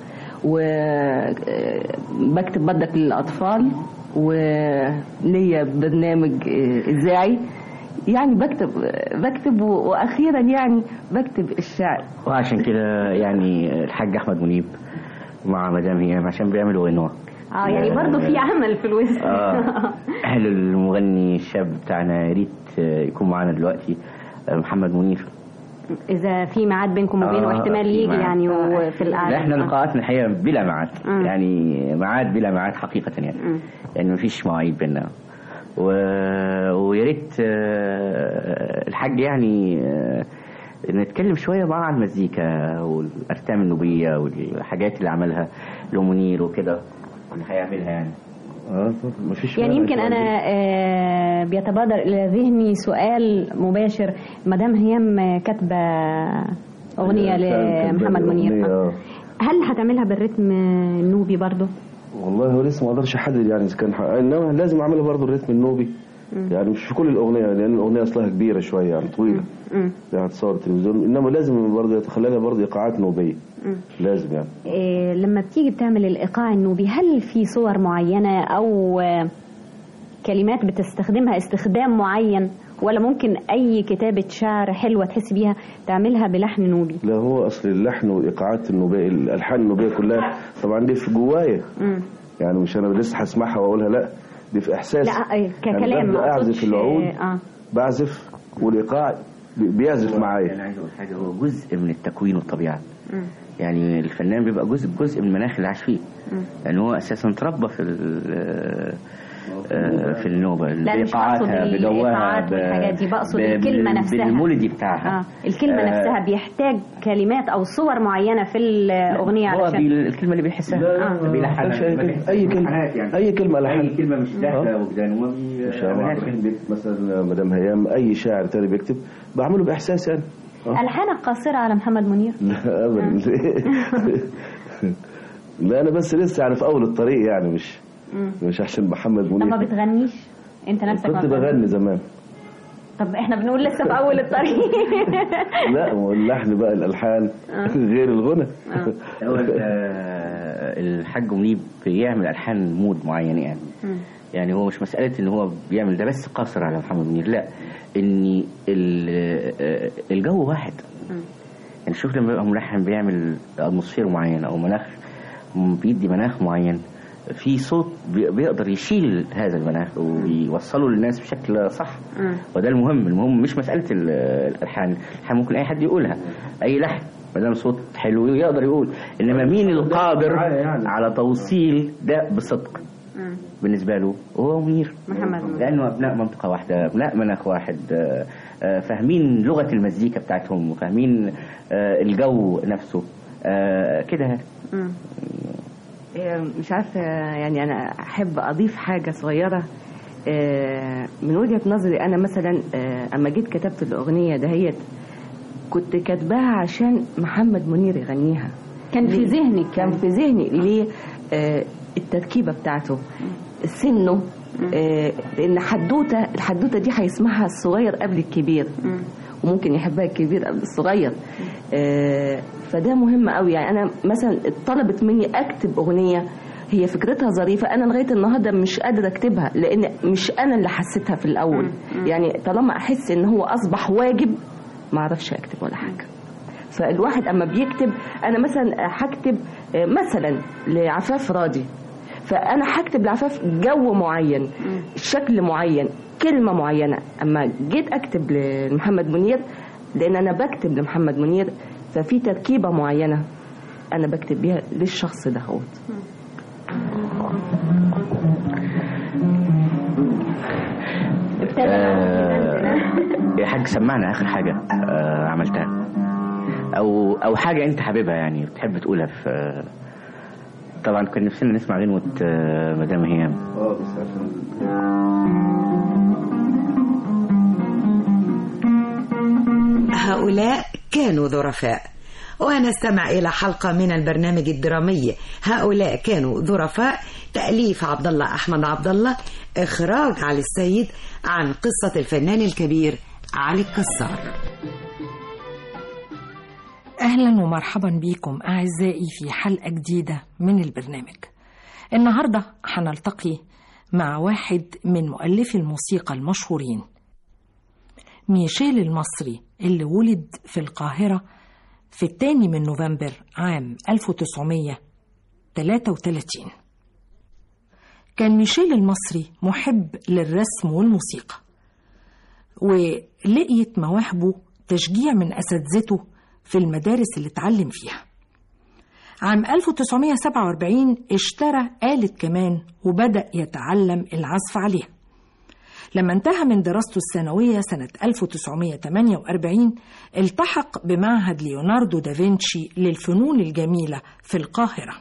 وبكتب بدك للأطفال وليا برنامج آه، إذاعي يعني بكتب بكتب وأخيرا يعني بكتب الشعر وعشان كده يعني الحاج احمد منيب مع مدام هيام عشان بيعملوا غنوه اه يعني برضه في عمل في الوسط اه اهل المغني الشاب بتاعنا يا ريت آه، يكون معانا دلوقتي آه، محمد منير اذا في ميعاد بينكم وبينه آه، احتمال في يجي ميعاد. يعني وفي لا القعده احنا آه. لقاءاتنا الحقيقه بلا ميعاد مم. يعني ميعاد بلا ميعاد حقيقه يعني مم. يعني مفيش مواعيد بينا و... ويا ريت آه، الحاج يعني آه، نتكلم شويه بقى عن المزيكا والارتام النوبيه والحاجات اللي عملها له منير وكده اللي هيعملها يعني اه مفيش يعني مانع يمكن إن شاء انا آه، بيتبادر الى ذهني سؤال مباشر مدام هيام كاتبه اغنيه الله. لمحمد منير أغنية، آه. آه. هل هتعملها بالريتم النوبي برضه والله هو لسه ما اقدرش احدد يعني اذا كان ح- انما لازم اعملها برضه الريتم النوبي يعني مش في كل الاغنيه لان الاغنيه اصلها كبيره شويه يعني طويله مم. يعني تصور تلفزيون انما لازم برضه يتخلى لها برضه ايقاعات نوبيه مم. لازم يعني إيه، لما بتيجي بتعمل الإيقاع النوبي هل في صور معينة أو آه، كلمات بتستخدمها استخدام معين ولا ممكن أي كتابة شعر حلوة تحس بيها تعملها بلحن نوبي لا هو اصل اللحن والايقاعات النوبيه الالحان النوبيه كلها طبعا دي في جوايا مم. يعني مش انا لسه هسمعها واقولها لا دي في احساس لا آه، ككلام يعني ما ببدأ اعزف أقصدش، العود آه بعزف والايقاع بي- بيعزف معايا انا عايز اقول حاجه هو جزء من التكوين والطبيعه مم. يعني الفنان بيبقى جزء جزء من المناخ اللي عاش فيه مم. لان هو اساسا اتربى في ال- آه، في النوبه لا مش بقصد بإيقاعاتها بدوها الإيقاعات ب- والحاجات دي بقصد ب- الكلمة بال- نفسها بالمولدي بتاعها آه. الكلمة آه، نفسها بيحتاج كلمات أو صور معينة في الأغنية هو علشان بي- الكلمه اللي بيحسها آه. بيلحنها مش أي ما كلمة- بيحسهاش أي كلمة. بالحنات يعني. اي كلمه لحن اي كلمه مش داخله آه. وجدان وما بي- مش عارف ملهاش عبد البيت مثلا مدام هيام اي شاعر تاني بيكتب بعمله باحساس يعني آه. ألحانك قاصرة على محمد منير لا ابدا لا انا بس لسه يعني في اول الطريق يعني مش مم. مش عشان محمد طب ما منير بتغنيش انت نفسك ما كنت بتغنيش. بغني زمان طب احنا بنقول لسه في اول الطريق لا واللحن بقى الالحان آه. غير الغنى هو آه، الحاج منيب بيعمل الحان مود معين يعني مم. يعني هو مش مسألة ان هو بيعمل ده بس قاصر على محمد منير لا ان ال- آه، الجو واحد مم. يعني شوف لما يبقى ملحن بيعمل اتموسفير معين او مناخ م- بيدي مناخ معين في صوت بي- بيقدر يشيل هذا المناخ ويوصله للناس بشكل صح مم. وده المهم المهم مش مسألة ال- الألحان الألحان ممكن أي حد يقولها أي لحن ما دام صوت حلو يقدر يقول إنما مين القادر على توصيل ده بصدق مم. بالنسبة له هو منير محمد منير. لأنه أبناء منطقة واحدة أبناء مناخ واحد آه، آه، فاهمين لغة المزيكا بتاعتهم وفاهمين آه، الجو نفسه آه، كده مم. إيه، مش عارفة يعني أنا أحب أضيف حاجة صغيرة إيه، من وجهة نظري أنا مثلا إيه، أما جيت كتبت الأغنية دهيت كنت كاتباها عشان محمد منير يغنيها كان في ليه؟ ذهنك كان في ذهني ليه آه، التركيبة بتاعته سنه آه، لأن حدوتة الحدوتة دي هيسمعها الصغير قبل الكبير مم. وممكن يحبها الكبير قبل الصغير آه، فده مهم قوي يعني انا مثلا طلبت مني اكتب اغنيه هي فكرتها ظريفه انا لغايه النهارده مش قادره اكتبها لان مش انا اللي حسيتها في الاول يعني طالما احس ان هو اصبح واجب ما اعرفش اكتب ولا حاجه فالواحد اما بيكتب انا مثلا هكتب آه، مثلا لعفاف راضي فانا هكتب لعفاف جو معين شكل معين كلمه معينه اما جيت اكتب لمحمد منير لان انا بكتب لمحمد منير ففي تركيبه معينه انا بكتب بيها للشخص ده هو آه، يا حاج سمعنا اخر حاجه آه، عملتها او او حاجه انت حاببها يعني بتحب تقولها في طبعا كان نفسنا نسمع غنوه آه، مدام هيام اه بس عشان هؤلاء كانوا ظرفاء ونستمع إلى حلقة من البرنامج الدرامي هؤلاء كانوا ظرفاء تأليف عبد الله أحمد عبد الله إخراج علي السيد عن قصة الفنان الكبير علي الكسار أهلا ومرحبا بكم أعزائي في حلقة جديدة من البرنامج النهاردة هنلتقي مع واحد من مؤلفي الموسيقى المشهورين ميشيل المصري اللي ولد في القاهرة في الثاني من نوفمبر عام 1933 كان ميشيل المصري محب للرسم والموسيقى ولقيت مواهبه تشجيع من أساتذته في المدارس اللي اتعلم فيها عام 1947 اشترى آلة كمان وبدأ يتعلم العزف عليها لما انتهى من دراسته الثانوية سنة 1948 التحق بمعهد ليوناردو دافنشي للفنون الجميلة في القاهرة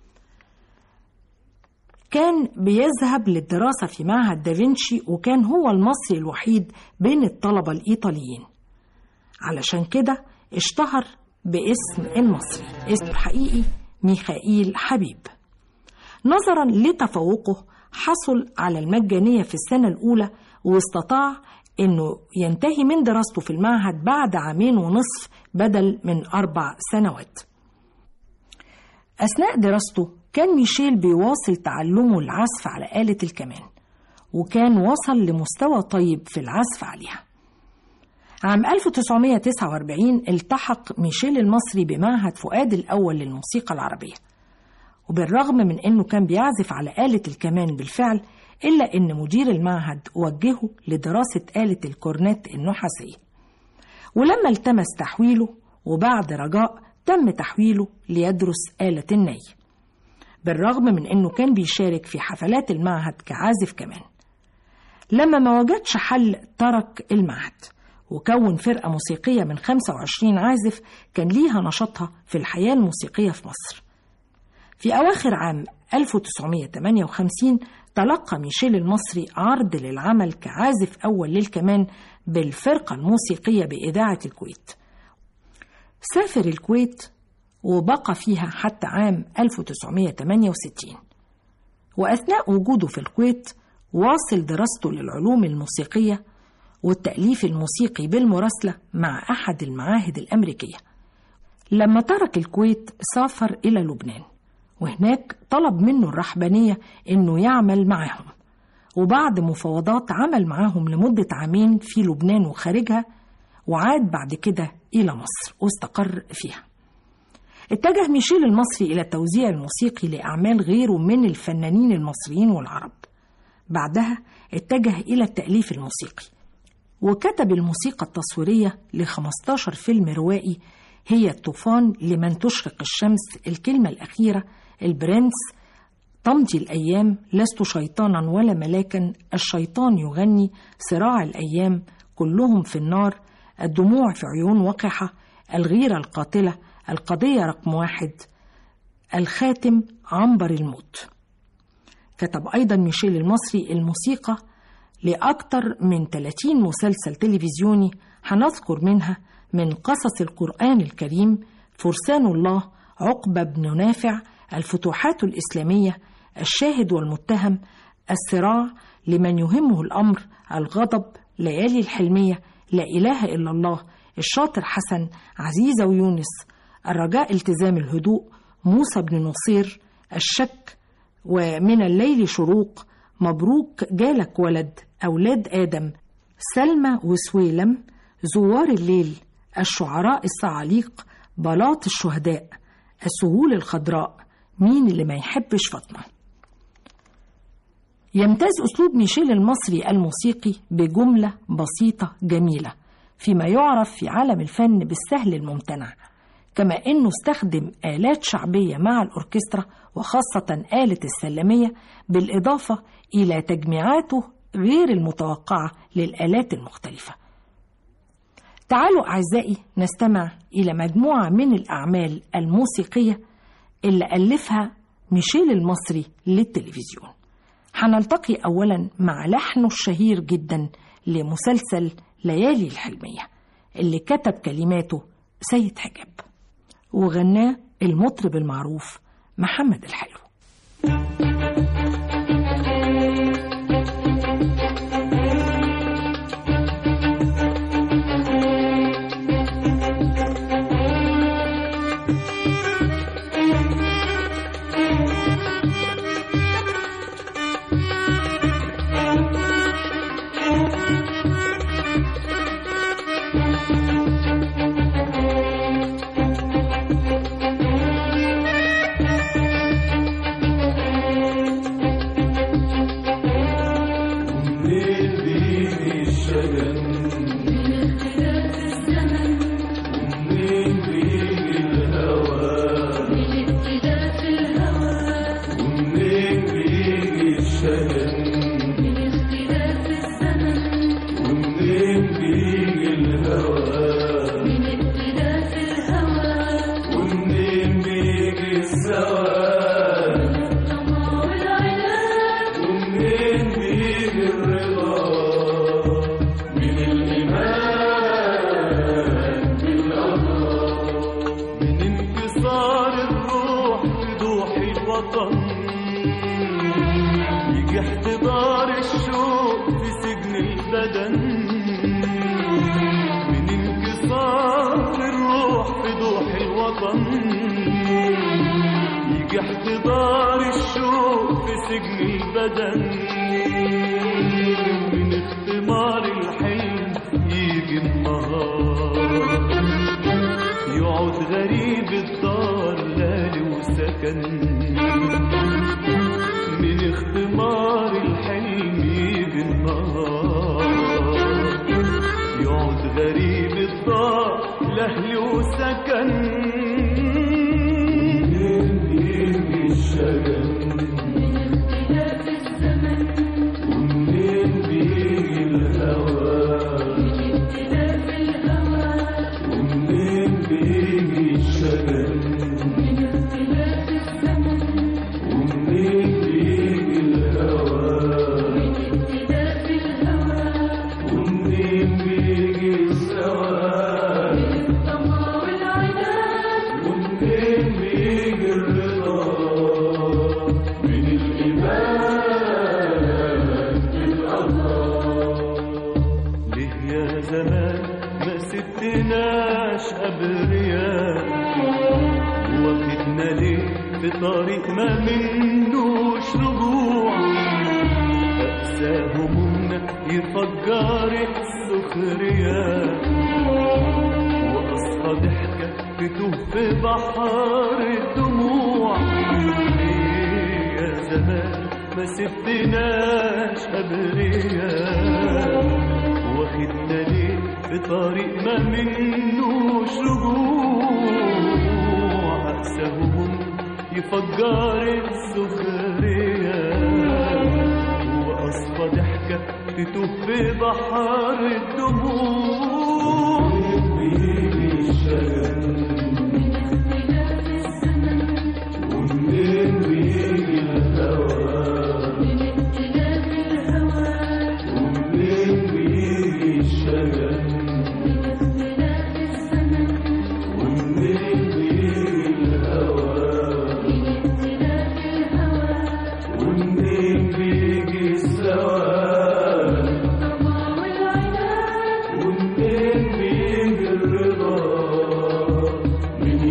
كان بيذهب للدراسة في معهد دافنشي وكان هو المصري الوحيد بين الطلبة الإيطاليين علشان كده اشتهر باسم المصري اسمه الحقيقي ميخائيل حبيب نظرا لتفوقه حصل على المجانية في السنة الأولى واستطاع أنه ينتهي من دراسته في المعهد بعد عامين ونصف بدل من أربع سنوات أثناء دراسته كان ميشيل بيواصل تعلمه العزف على آلة الكمان وكان وصل لمستوى طيب في العزف عليها عام 1949 التحق ميشيل المصري بمعهد فؤاد الأول للموسيقى العربية وبالرغم من أنه كان بيعزف على آلة الكمان بالفعل إلا أن مدير المعهد وجهه لدراسة آلة الكورنيت النحاسية ولما التمس تحويله وبعد رجاء تم تحويله ليدرس آلة الني بالرغم من أنه كان بيشارك في حفلات المعهد كعازف كمان لما ما وجدش حل ترك المعهد وكون فرقة موسيقية من 25 عازف كان ليها نشاطها في الحياة الموسيقية في مصر في أواخر عام 1958 تلقى ميشيل المصري عرض للعمل كعازف أول للكمان بالفرقة الموسيقية بإذاعة الكويت سافر الكويت وبقى فيها حتى عام 1968 وأثناء وجوده في الكويت واصل دراسته للعلوم الموسيقية والتأليف الموسيقي بالمراسلة مع أحد المعاهد الأمريكية لما ترك الكويت سافر إلى لبنان وهناك طلب منه الرحبانية إنه يعمل معاهم وبعد مفاوضات عمل معاهم لمدة عامين في لبنان وخارجها وعاد بعد كده إلى مصر واستقر فيها اتجه ميشيل المصري إلى التوزيع الموسيقي لأعمال غيره من الفنانين المصريين والعرب بعدها اتجه إلى التأليف الموسيقي وكتب الموسيقى التصويرية ل 15 فيلم روائي هي الطوفان لمن تشرق الشمس الكلمة الأخيرة البرنس تمضي الأيام لست شيطانا ولا ملاكا الشيطان يغني صراع الأيام كلهم في النار الدموع في عيون وقحة الغيرة القاتلة القضية رقم واحد الخاتم عنبر الموت كتب أيضا ميشيل المصري الموسيقى لأكثر من 30 مسلسل تلفزيوني هنذكر منها من قصص القرآن الكريم فرسان الله عقبة بن نافع الفتوحات الإسلامية الشاهد والمتهم الصراع لمن يهمه الأمر الغضب ليالي الحلمية لا إله إلا الله الشاطر حسن عزيزة ويونس الرجاء التزام الهدوء موسى بن نصير الشك ومن الليل شروق مبروك جالك ولد أولاد آدم سلمى وسويلم زوار الليل الشعراء الصعاليق بلاط الشهداء السهول الخضراء مين اللي ما يحبش فاطمة يمتاز أسلوب ميشيل المصري الموسيقي بجملة بسيطة جميلة فيما يعرف في عالم الفن بالسهل الممتنع كما أنه استخدم آلات شعبية مع الأوركسترا وخاصة آلة السلمية بالإضافة إلى تجميعاته غير المتوقعة للآلات المختلفة تعالوا أعزائي نستمع إلى مجموعة من الأعمال الموسيقية اللي ألفها ميشيل المصري للتلفزيون هنلتقي أولا مع لحنه الشهير جدا لمسلسل ليالي الحلمية اللي كتب كلماته سيد حجاب وغناه المطرب المعروف محمد الحلو منين بيجي الشجن ومنين بيجي الهوى ومنين بيجي الشجن ومنين بيجي الهوى ومنين بيجي السواد ومنين بيجي الرضا من الإيمان بالله من انتصار الروح لضوح الوطن يجي احتضار الشوق في سجن البدن من انكسار الروح في ضوح الوطن يجي احتضار الشوق في سجن البدن من اختمار الحلم يجي النهار يقعد غريب الدار لالي وسكن من اختمار الحلم يجي النهار يقعد غريب الدار لأهل وسكن يجي الشجن ومنين بيجي الهوى ومنين بيجي الشجن ومنين بيجي الهوى ومنين بيجي السواد ومنين بيجي الرضا من الإيمان بالله ليه يا زمان ما سبتناش أبرياء واخدنا ليه في طريق ما منوش رجوع أقسى همومنا يفجر السخرية وأصفى ضحكة تتوه في بحر الدموع ليه يا زمان ما سبتناش أبرياء واخدنا ليه في طريق ما منوش رجوع أقسى هموم يفجر السخرية وأصفى ضحكة تتوه في بحر الدموع بيجي الشجن ومنين بيجي الهوى ومنين بيجي الشجن ومنين بيجي الهوى ومنين بيجي السواد ومنين بيجي الرضا من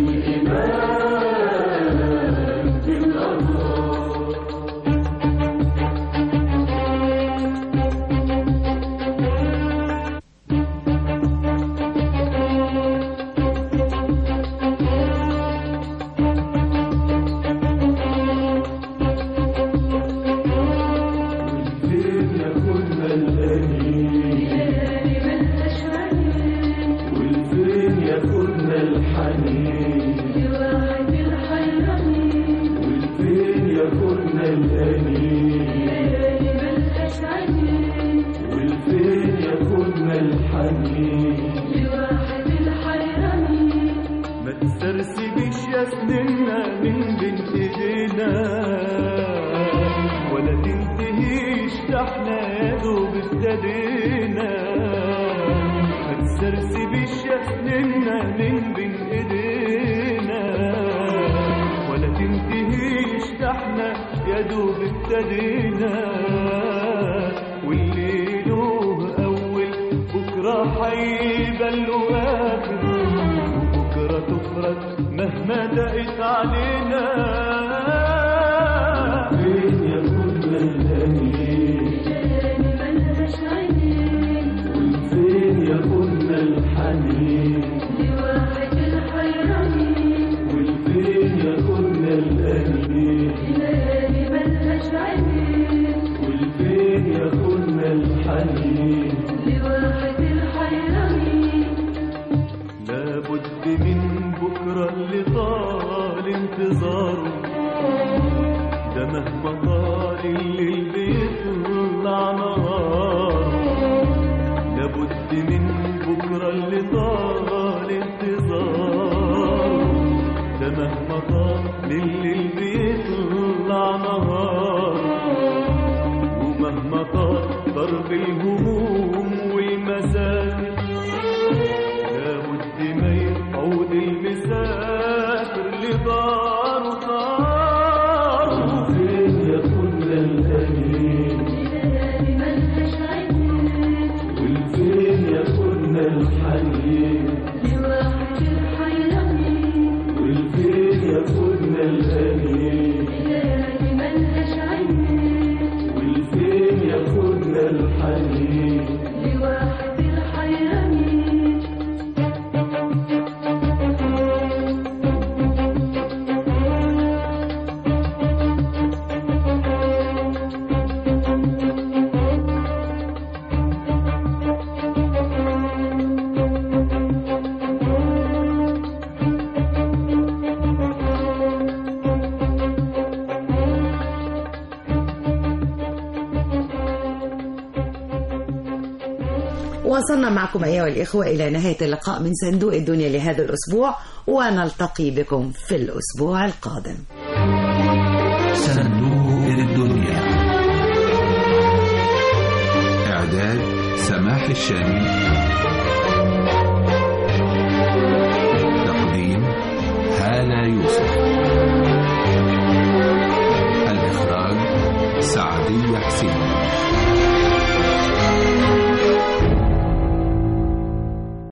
الإيمان بالله والفين ياخدنا الأنين والفين ياخدنا الحنين والفين ياخدنا الأنين والفين ياخدنا الحنين ما تسرسبيش يا سننا من بين ايدينا ولا تنتهيش ده احنا يا دوب ابتدينا ما تسرسبيش يا سننا من بين ايدينا يا دوب ابتدينا واللي له أول بكرة حيبقى له آخر وبكرة تفرج مهما دقت علينا فين يا كل الأنين ملهاش عينين فين يا كل الحنين لواحد الحيرانين والفين يا كل الأنين ليالي ملهاش عينين والفين يا كل الحنين لواحد الحيرانين لابد من بكرة اللي طال انتظاره ده مهما طال الليل بيطلع نهار لابد من بكرة اللي طال انتظاره ده مهما طال الليل بيطلع نهار ومهما طال ضرب الهموم والمسافر لابد ما يعود المسافر لداره داره فين يا كل الأنين ليالي ملهاش عينين والفين يا كل الحنين لواحد الحيرانين والفين يا كل الأنين ليالي ملهاش عينين والفين يا كل الحنين لواحد الحيرانين وصلنا معكم أيها الإخوة إلى نهاية اللقاء من صندوق الدنيا لهذا الأسبوع ونلتقي بكم في الأسبوع القادم صندوق الدنيا إعداد سماح الشامي تقديم هالة يوسف الإخراج سعدية حسين